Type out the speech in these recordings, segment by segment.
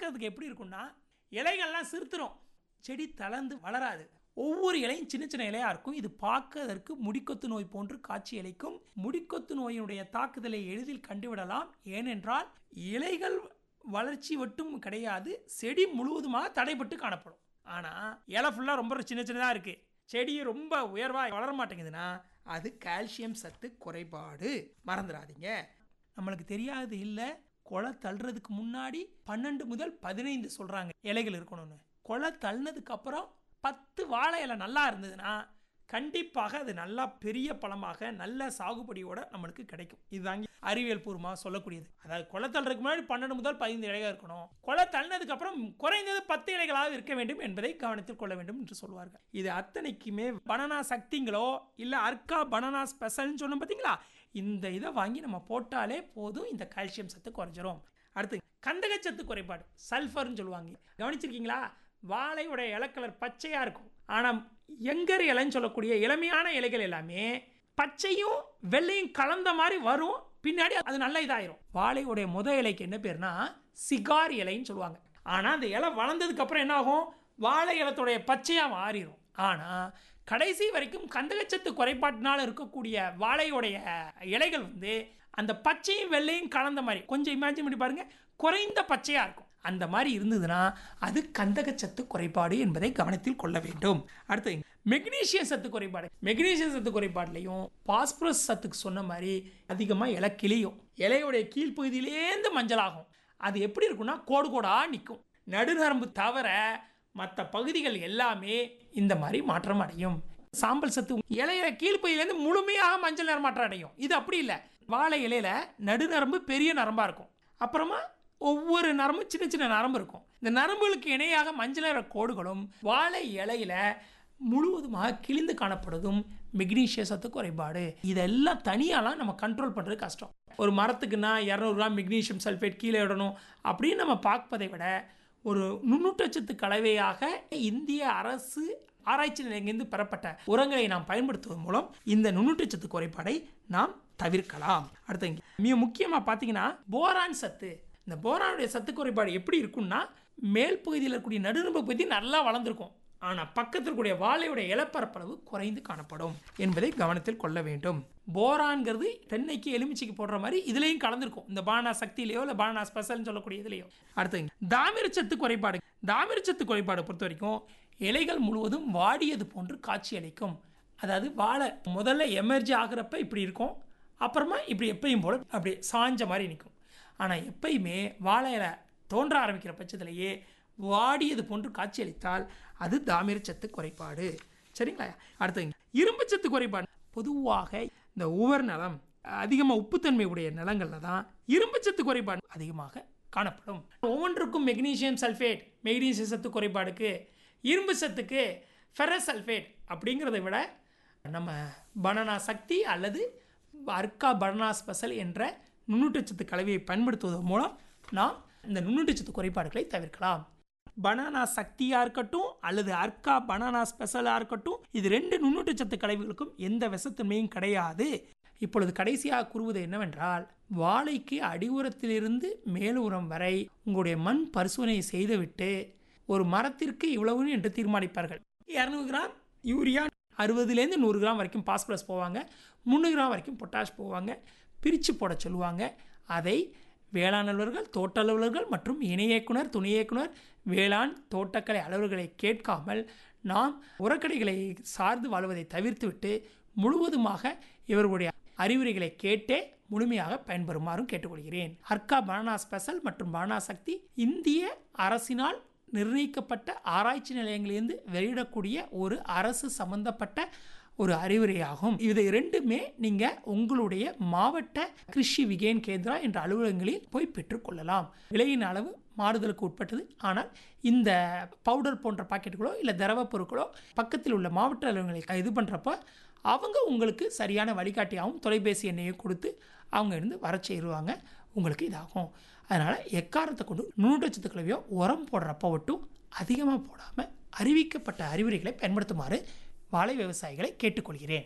பார்க்கறதுக்கு எப்படி இருக்கும்னா இலைகள்லாம் சிறுத்துரும் செடி தளர்ந்து வளராது ஒவ்வொரு இலையும் சின்ன சின்ன இலையா இருக்கும் இது பார்க்கறதற்கு முடிக்கொத்து நோய் போன்று காட்சி அளிக்கும் முடிக்கொத்து நோயினுடைய தாக்குதலை எளிதில் கண்டுவிடலாம் ஏனென்றால் இலைகள் வளர்ச்சி மட்டும் கிடையாது செடி முழுவதுமாக தடைபட்டு காணப்படும் ஆனால் இலை ஃபுல்லாக ரொம்ப சின்ன சின்னதாக இருக்குது செடி ரொம்ப உயர்வாக வளர மாட்டேங்குதுன்னா அது கால்சியம் சத்து குறைபாடு மறந்துடாதீங்க நம்மளுக்கு தெரியாது இல்லை கொலை தள்ளுறதுக்கு முன்னாடி பன்னெண்டு முதல் பதினைந்து சொல்கிறாங்க இலைகள் இருக்கணும்னு கொலை தள்ளினதுக்கு அப்புறம் பத்து வாழை இலை நல்லா இருந்ததுன்னா கண்டிப்பாக அது நல்லா பெரிய பழமாக நல்ல சாகுபடியோட நம்மளுக்கு கிடைக்கும் இதுதாங்க அறிவியல் பூர்வமாக சொல்லக்கூடியது அதாவது கொலை தள்ளுறதுக்கு முன்னாடி பன்னெண்டு முதல் பதினைந்து இலைகள் இருக்கணும் கொலை தள்ளினதுக்கு அப்புறம் குறைந்தது பத்து இலைகளாக இருக்க வேண்டும் என்பதை கவனத்தில் கொள்ள வேண்டும் என்று சொல்வார்கள் இது அத்தனைக்குமே பனானா சக்திங்களோ இல்லை அர்க்கா பனானா ஸ்பெஷல்னு சொன்னோம் பார்த்தீங்களா இந்த இதை வாங்கி நம்ம போட்டாலே போதும் இந்த கால்சியம் சத்து குறைஞ்சிரும் அடுத்து கந்தகச்சத்து குறைபாடு சல்ஃபர்னு சொல்லுவாங்க கவனிச்சிருக்கீங்களா வாழையோட இலக்கலர் பச்சையாக இருக்கும் ஆனால் எங்கர் இலைன்னு சொல்லக்கூடிய இளமையான இலைகள் எல்லாமே பச்சையும் வெள்ளையும் கலந்த மாதிரி வரும் பின்னாடி அது நல்ல இதாயிரும் வாழையுடைய முத இலைக்கு என்ன பேர்னா சிகார் இலைன்னு சொல்லுவாங்க ஆனால் அந்த இலை வளர்ந்ததுக்கு அப்புறம் என்ன ஆகும் வாழை இலத்துடைய பச்சையாக மாறிடும் ஆனால் கடைசி வரைக்கும் கந்தகச்சத்து குறைபாட்டினால் இருக்கக்கூடிய வாழையுடைய இலைகள் வந்து அந்த பச்சையும் வெள்ளையும் கலந்த மாதிரி கொஞ்சம் இமேஜின் பண்ணி பாருங்க குறைந்த பச்சையாக இருக்கும் அந்த மாதிரி இருந்ததுன்னா அது கந்தகச்சத்து குறைபாடு என்பதை கவனத்தில் கொள்ள வேண்டும் அடுத்து மெக்னீசியம் சத்து குறைபாடு மெக்னீசியம் சத்து குறைபாடுலையும் பாஸ்பரஸ் சத்துக்கு சொன்ன மாதிரி அதிகமாக இலை கிளியும் இலையுடைய கீழ்ப்பகுதியிலேருந்து மஞ்சளாகும் அது எப்படி இருக்கும்னா கோடு கோடாக நிற்கும் நடுநரம்பு தவிர மற்ற பகுதிகள் எல்லாமே இந்த மாதிரி மாற்றம் அடையும் சாம்பல் சத்து இலையில கீழ்ப்பகுதியிலேருந்து முழுமையாக மஞ்சள் நிறம் மாற்றம் அடையும் இது அப்படி இல்லை வாழை இலையில நடுநரம்பு பெரிய நரம்பாக இருக்கும் அப்புறமா ஒவ்வொரு நரம்பும் சின்ன சின்ன நரம்பு இருக்கும் இந்த நரம்புகளுக்கு இணையாக மஞ்சள் நிற கோடுகளும் வாழை இலையில முழுவதுமாக கிழிந்து காணப்படுவதும் மெக்னீஷிய சத்து குறைபாடு இதெல்லாம் தனியாலாம் நம்ம கண்ட்ரோல் பண்ணுறது கஷ்டம் ஒரு மரத்துக்குன்னா இரநூறு கிராம் மெக்னீஷியம் சல்ஃபேட் கீழே இடணும் அப்படின்னு நம்ம பார்ப்பதை விட ஒரு நுண்ணூட்டச்சத்து கலவையாக இந்திய அரசு ஆராய்ச்சி நிலையங்கிருந்து பெறப்பட்ட உரங்களை நாம் பயன்படுத்துவதன் மூலம் இந்த நுண்ணூட்டச்சத்து குறைபாடை நாம் தவிர்க்கலாம் அடுத்து மிக முக்கியமாக பார்த்தீங்கன்னா போரான் சத்து இந்த போரானுடைய சத்து குறைபாடு எப்படி இருக்கும்னா மேல் பகுதியில் இருக்கக்கூடிய நடுநும்ப பகுதி நல்லா வளர்ந்துருக்கும் ஆனால் பக்கத்தில் இருக்கக்கூடிய வாழையுடைய இலப்பரப்பளவு குறைந்து காணப்படும் என்பதை கவனத்தில் கொள்ள வேண்டும் போரான்கிறது தென்னைக்கு எலுமிச்சைக்கு போடுற மாதிரி இதுலேயும் கலந்துருக்கும் இந்த பானா சக்தியிலையோ இல்லை பானா ஸ்பெஷல்னு சொல்லக்கூடிய இதுலையோ அடுத்து தாமிரச்சத்து குறைபாடு தாமிரச்சத்து குறைபாடு பொறுத்த வரைக்கும் இலைகள் முழுவதும் வாடியது போன்று காட்சி அளிக்கும் அதாவது வாழை முதல்ல எமர்ஜி ஆகிறப்ப இப்படி இருக்கும் அப்புறமா இப்படி எப்பயும் போல அப்படி சாஞ்ச மாதிரி நிற்கும் ஆனால் எப்பயுமே வாழை இலை தோன்ற ஆரம்பிக்கிற பட்சத்திலேயே வாடியது போன்று காட்சியளித்தால் அது தாமிரச்சத்து குறைபாடு சரிங்களா அடுத்து இரும்புச்சத்து குறைபாடு பொதுவாக இந்த உவர் நலம் அதிகமாக உப்புத்தன்மை உடைய நிலங்களில் தான் இரும்புச்சத்து குறைபாடு அதிகமாக காணப்படும் ஒவ்வொன்றுக்கும் மெக்னீசியம் சல்ஃபேட் மெக்னீசியம் சத்து குறைபாடுக்கு இரும்பு சத்துக்கு ஃபெரஸ் சல்ஃபேட் அப்படிங்கிறத விட நம்ம பனானா சக்தி அல்லது அர்க்கா பனானா ஸ்பெஷல் என்ற நுண்ணூட்டச்சத்து கலவையை பயன்படுத்துவதன் மூலம் நாம் இந்த நுண்ணூட்டச்சத்து குறைபாடுகளை தவிர்க்கலாம் பனானா சக்தியாக இருக்கட்டும் அல்லது அர்க்கா பனானா ஸ்பெஷலாக இருக்கட்டும் இது ரெண்டு நுண்ணூட்டச்சத்து கலவைகளுக்கும் எந்த விஷத்தன்மையும் கிடையாது இப்பொழுது கடைசியாக கூறுவது என்னவென்றால் வாழைக்கு அடிவுரத்திலிருந்து மேலுரம் வரை உங்களுடைய மண் பரிசோதனை செய்துவிட்டு ஒரு மரத்திற்கு இவ்வளவுன்னு என்று தீர்மானிப்பார்கள் இரநூறு கிராம் யூரியா அறுபதுலேருந்து நூறு கிராம் வரைக்கும் பாஸ்பரஸ் போவாங்க முந்நூறு கிராம் வரைக்கும் பொட்டாஷ் போவாங்க பிரித்து போட சொல்லுவாங்க அதை வேளாண் அலுவலர்கள் தோட்ட அலுவலர்கள் மற்றும் இணை இயக்குனர் துணை இயக்குனர் வேளாண் தோட்டக்கலை அலுவலர்களை கேட்காமல் நாம் உரக்கடைகளை சார்ந்து வாழ்வதை தவிர்த்துவிட்டு முழுவதுமாக இவர்களுடைய அறிவுரைகளை கேட்டே முழுமையாக பயன்பெறுமாறும் கேட்டுக்கொள்கிறேன் அர்க்கா பனானா ஸ்பெஷல் மற்றும் பனானா சக்தி இந்திய அரசினால் நிர்ணயிக்கப்பட்ட ஆராய்ச்சி நிலையங்களிலிருந்து வெளியிடக்கூடிய ஒரு அரசு சம்பந்தப்பட்ட ஒரு அறிவுரையாகும் இதை ரெண்டுமே நீங்கள் உங்களுடைய மாவட்ட கிருஷி விகேன் கேந்திரா என்ற அலுவலகங்களில் போய் பெற்றுக்கொள்ளலாம் விலையின் அளவு மாறுதலுக்கு உட்பட்டது ஆனால் இந்த பவுடர் போன்ற பாக்கெட்டுகளோ இல்லை திரவ பொருட்களோ பக்கத்தில் உள்ள மாவட்ட அலுவலகங்களை இது பண்ணுறப்ப அவங்க உங்களுக்கு சரியான வழிகாட்டியாகவும் தொலைபேசி எண்ணையும் கொடுத்து அவங்க இருந்து வர செய்வாங்க உங்களுக்கு இதாகும் அதனால் எக்காரத்தை கொண்டு நூற்றச்சத்து கலவையோ உரம் போடுறப்ப மட்டும் அதிகமாக போடாமல் அறிவிக்கப்பட்ட அறிவுரைகளை பயன்படுத்துமாறு வாழை விவசாயிகளை கேட்டுக்கொள்கிறேன்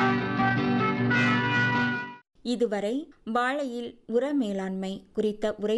இதுவரை வாழையில் உர மேலாண்மை குறித்த உரை